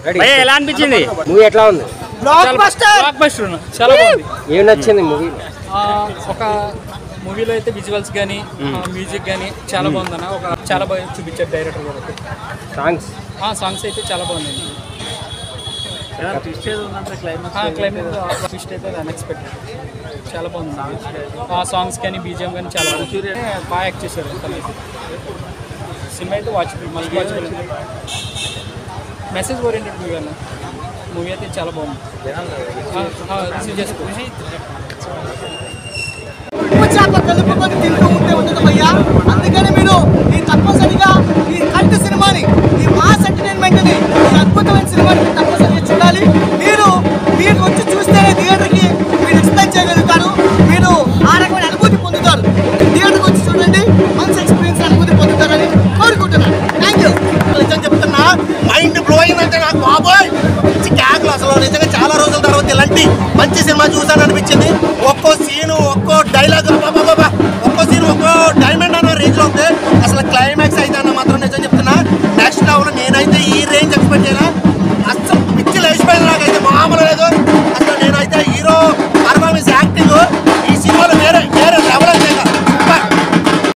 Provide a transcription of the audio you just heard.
భయ్యా ఎలా అనిపించింది మూవీ ఎట్లా ఉంది బ్లాక్ బస్టర్ చాలా బాగుంది ఏం నచ్చింది మూవీ ఆ, ఒక మూవీలో అయితే విజువల్స్ కానీ మ్యూజిక్ కానీ చాలా బాగుందన్న ఒక చాలా బాగా చూపించారు డైరెక్టర్ గారు సాంగ్స్ ఆ సాంగ్స్ అయితే చాలా బాగున్నాయి క్లైమాక్స్ ట్విస్ట్ అయితే అన్ఎక్స్పెక్టెడ్ చాలా బాగుంది ఆ సాంగ్స్ కానీ బీజిఎం కానీ చాలా బాగుంది బాగా యాక్ట్ చేశారు సినిమా అయితే వాచ్బుల్ మళ్ళీ వాచ్బుల్ మెసేజ్ ఓరియంటెడ్ మూవీ అన్న మూవీ అయితే చాలా బాగుంది రిసీవ్ చేసుకో ఉప్పు చేప కలుపుకొని తింటూ ఉంటే ఉండదు అయ్యా అందుకని మీరు ఈ తప్పనిసరిగా ఈ కంటి సినిమాని ఈ మాస్ ఎంటర్టైన్మెంట్ ని ఈ అద్భుతమైన సినిమాని మీరు తప్పనిసరిగా చూడాలి మీరు మీరు వచ్చి చూస్తేనే థియేటర్కి మీరు ఎక్స్ప్లెయిన్ చేయగలుగుతారు మీరు ఆ రకమైన అనుభూతి పొందుతారు థియేటర్కి వచ్చి చూడండి మంచి ఎక్స్పీరియన్స్ అనుభూతి పొందుతారని కోరుకుంటున్నాను థ్యాంక్ యూ నిజం చెప్తున్నా మైండ్ బ్లోయింగ్ అంటే నాకు బాబోయ్ మంచి క్యాకులు అసలు నిజంగా చాలా రోజుల తర్వాత ఇలాంటి మంచి సినిమా చూసాను అనిపించింది ఒక్కో సీను ఒక్కో డైలాగ్